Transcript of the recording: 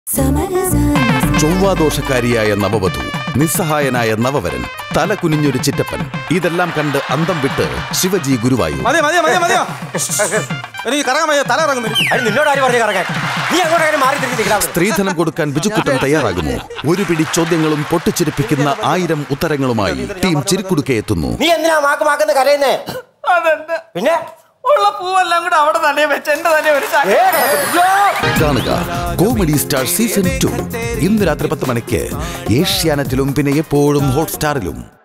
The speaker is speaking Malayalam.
ചൊവ്വാദോഷക്കാരിയായ നവവധു നിസ്സഹായനായ നവവരൻ തല കുനിഞ്ഞൊരു ചിറ്റപ്പൻ ഇതെല്ലാം കണ്ട് അന്തം വിട്ട് ശിവജി ഗുരുവായൂർ മതിയോ മതിയോ മതിയോ മതിയോ എനിക്ക് കറങ്ങാൻ മതിയോ തല ഇറങ്ങും വരും അത് നിന്നോട് ആര് പറഞ്ഞു കറങ്ങാൻ നീ അങ്ങോട്ട് മാറി തിരിഞ്ഞ് നിൽക്കണം സ്ത്രീധനം കൊടുക്കാൻ ബിജുക്കുട്ടൻ തയ്യാറാകുന്നു ഒരു പിടി ചോദ്യങ്ങളും പൊട്ടിച്ചിരിപ്പിക്കുന്ന ആയിരം ഉത്തരങ്ങളുമായി ടീം ചിരിക്കുടുക്കെ എത്തുന്നു നീ എന്തിനാ മാക്ക് മാക്കെന്ന് കരയുന്നേ അതെന്റെ പിന്നെ ഉള്ള പൂവെല്ലാം കൂടെ അവിടെ തന്നെ വെച്ച് എന്റെ തന്നെ ഒരു ചാക്ക്. ഏ, അയ്യോ. കാണുക കോമഡി സ്റ്റാർ സീസൺ ടു ഇന്ന് രാത്രി പത്ത് മണിക്ക് ഏഷ്യാനെറ്റിലും പിന്നെ എപ്പോഴും ഹോട്ട്സ്റ്റാറിലും